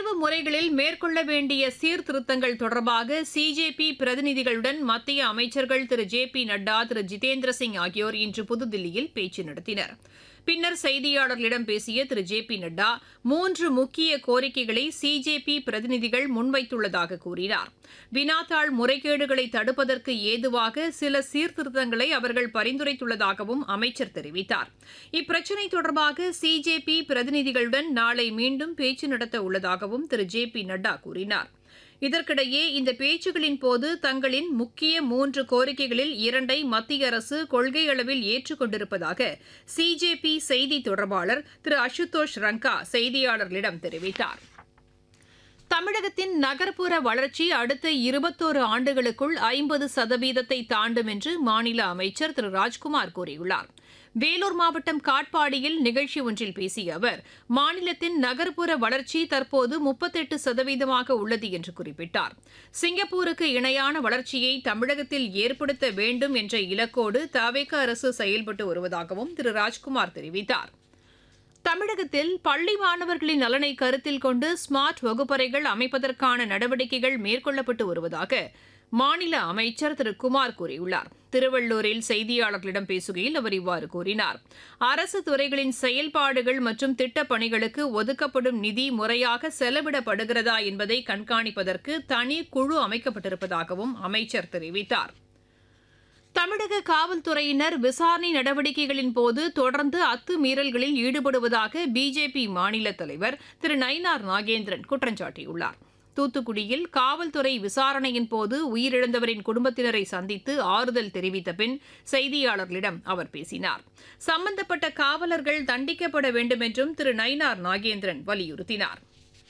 தேர்வு முறைகளில் மேற்கொள்ள வேண்டிய சீர்திருத்தங்கள் தொடர்பாக சிஜேபி பிரதிநிதிகளுடன் மத்திய அமைச்சர்கள் திரு ஜே பி நட்டா திரு ஜிதேந்திர சிங் ஆகியோர் இன்று புதுதில்லியில் பேச்சு நடத்தினர் பின்னர் செய்தியாளர்களிடம் பேசிய திரு ஜே பி நட்டா மூன்று முக்கிய கோரிக்கைகளை சிஜேபி பிரதிநிதிகள் முன்வைத்துள்ளதாக கூறினார் வினாத்தாள் முறைகேடுகளை தடுப்பதற்கு ஏதுவாக சில சீர்திருத்தங்களை அவர்கள் பரிந்துரைத்துள்ளதாகவும் அமைச்சர் தெரிவித்தார் இப்பிரச்சினை தொடர்பாக சிஜேபி பிரதிநிதிகளுடன் நாளை மீண்டும் பேச்சு நடத்த உள்ளதாகவும் திரு ஜே பி நட்டா கூறினார் இதற்கிடையே இந்த பேச்சுகளின் போது தங்களின் முக்கிய மூன்று கோரிக்கைகளில் இரண்டை மத்திய அரசு கொள்கை அளவில் ஏற்றுக்கொண்டிருப்பதாக சிஜேபி செய்தி தொடர்பாளர் திரு அசுதோஷ் ரங்கா செய்தியாளர்களிடம் தெரிவித்தார் தமிழகத்தின் நகர்ப்புற வளர்ச்சி அடுத்த இருபத்தோரு ஆண்டுகளுக்குள் ஐம்பது சதவீதத்தை தாண்டும் என்று மாநில அமைச்சர் திரு ராஜ்குமார் கூறியுள்ளார் வேலூர் மாவட்டம் காட்பாடியில் நிகழ்ச்சி ஒன்றில் பேசிய அவர் மாநிலத்தின் நகர்ப்புற வளர்ச்சி தற்போது முப்பத்தெட்டு சதவீதமாக உள்ளது என்று குறிப்பிட்டார் சிங்கப்பூருக்கு இணையான வளர்ச்சியை தமிழகத்தில் ஏற்படுத்த வேண்டும் என்ற இலக்கோடு தவேக அரசு செயல்பட்டு வருவதாகவும் திரு ராஜ்குமார் தெரிவித்தார் தமிழகத்தில் பள்ளி மாணவர்களின் நலனை கருத்தில் கொண்டு ஸ்மார்ட் வகுப்பறைகள் அமைப்பதற்கான நடவடிக்கைகள் மேற்கொள்ளப்பட்டு வருவதாக மாநில அமைச்சர் திரு குமார் கூறியுள்ளார் திருவள்ளூரில் செய்தியாளர்களிடம் பேசுகையில் அவர் இவ்வாறு கூறினார் அரசு துறைகளின் செயல்பாடுகள் மற்றும் திட்டப் பணிகளுக்கு ஒதுக்கப்படும் நிதி முறையாக செலவிடப்படுகிறதா என்பதை கண்காணிப்பதற்கு தனி குழு அமைக்கப்பட்டிருப்பதாகவும் அமைச்சர் தெரிவித்தார் தமிழக காவல்துறையினர் விசாரணை நடவடிக்கைகளின் போது தொடர்ந்து அத்துமீறல்களில் ஈடுபடுவதாக பிஜேபி மாநில தலைவர் திரு நயினார் நாகேந்திரன் குற்றம் சாட்டியுள்ளார் தூத்துக்குடியில் காவல்துறை விசாரணையின் போது உயிரிழந்தவரின் குடும்பத்தினரை சந்தித்து ஆறுதல் தெரிவித்த பின் செய்தியாளர்களிடம் அவர் பேசினார் சம்பந்தப்பட்ட காவலர்கள் தண்டிக்கப்பட வேண்டும் என்றும் திரு நயினார் நாகேந்திரன் வலியுறுத்தினார்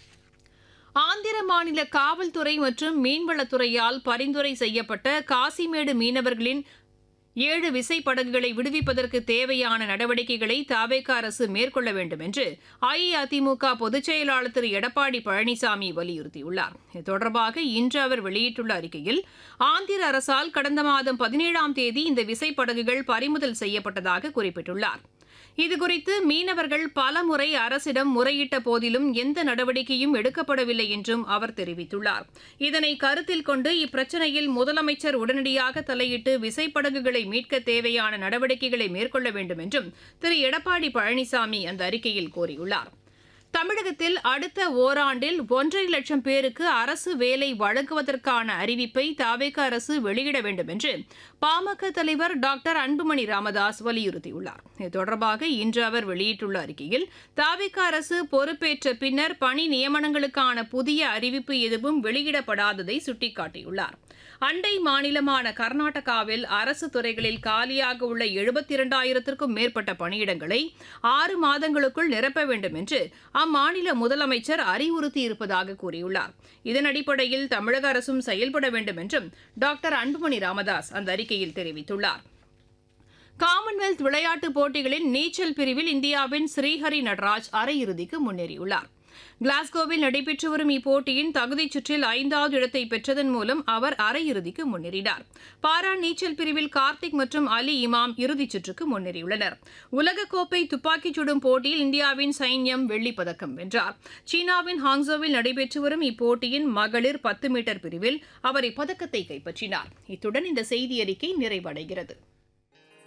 ஆந்திர மாநில காவல்துறை மற்றும் மீன்வளத்துறையால் பரிந்துரை செய்யப்பட்ட காசிமேடு மீனவர்களின் ஏழு விசைப்படகுகளை விடுவிப்பதற்கு தேவையான நடவடிக்கைகளை தாவேக அரசு மேற்கொள்ள வேண்டும் என்று அஇஅதிமுக பொதுச் செயலாளர் திரு எடப்பாடி பழனிசாமி வலியுறுத்தியுள்ளார் இது தொடர்பாக இன்று அவர் வெளியிட்டுள்ள அறிக்கையில் ஆந்திர அரசால் கடந்த மாதம் பதினேழாம் தேதி இந்த விசைப்படகுகள் பறிமுதல் செய்யப்பட்டதாக குறிப்பிட்டுள்ளார் இதுகுறித்து மீனவர்கள் பலமுறை அரசிடம் முறையிட்ட போதிலும் எந்த நடவடிக்கையும் எடுக்கப்படவில்லை என்றும் அவர் தெரிவித்துள்ளார் இதனை கருத்தில் கொண்டு இப்பிரச்சினையில் முதலமைச்சர் உடனடியாக தலையிட்டு விசைப்படகுகளை மீட்க தேவையான நடவடிக்கைகளை மேற்கொள்ள வேண்டும் என்றும் திரு எடப்பாடி பழனிசாமி அந்த அறிக்கையில் கோரியுள்ளார் தமிழகத்தில் அடுத்த ஓராண்டில் ஒன்றரை லட்சம் பேருக்கு அரசு வேலை வழங்குவதற்கான அறிவிப்பை தாவேக அரசு வெளியிட வேண்டும் என்று பாமக தலைவர் டாக்டர் அன்புமணி ராமதாஸ் வலியுறுத்தியுள்ளார் இது தொடர்பாக இன்று அவர் வெளியிட்டுள்ள அறிக்கையில் தாவேக அரசு பொறுப்பேற்ற பின்னர் பணி நியமனங்களுக்கான புதிய அறிவிப்பு எதுவும் வெளியிடப்படாததை சுட்டிக்காட்டியுள்ளார் அண்டை மாநிலமான கர்நாடகாவில் அரசு துறைகளில் காலியாக உள்ள எழுபத்தி இரண்டாயிரத்திற்கும் மேற்பட்ட பணியிடங்களை ஆறு மாதங்களுக்குள் நிரப்ப வேண்டும் என்று அம்மாநில முதலமைச்சர் அறிவுறுத்தியிருப்பதாக கூறியுள்ளார் இதன் அடிப்படையில் தமிழக அரசும் செயல்பட வேண்டும் என்றும் டாக்டர் அன்புமணி ராமதாஸ் அந்த அறிக்கையில் தெரிவித்துள்ளார் காமன்வெல்த் விளையாட்டுப் போட்டிகளின் நீச்சல் பிரிவில் இந்தியாவின் ஸ்ரீஹரி நடராஜ் அரையிறுதிக்கு முன்னேறியுள்ளார் கிளாஸ்கோவில் நடைபெற்று வரும் இப்போட்டியின் தகுதிச் சுற்றில் ஐந்தாவது இடத்தை பெற்றதன் மூலம் அவர் அரையிறுதிக்கு முன்னேறினார் பாரா நீச்சல் பிரிவில் கார்த்திக் மற்றும் அலி இமாம் இறுதிச் சுற்றுக்கு முன்னேறியுள்ளனர் உலகக்கோப்பை துப்பாக்கிச் சுடும் போட்டியில் இந்தியாவின் சைன்யம் வெள்ளிப் பதக்கம் வென்றார் சீனாவின் ஹாங்ஸோவில் நடைபெற்று வரும் இப்போட்டியின் மகளிர் பத்து மீட்டர் பிரிவில் அவர் இப்பதக்கத்தை கைப்பற்றினார் இத்துடன் இந்த செய்தி அறிக்கை நிறைவடைகிறது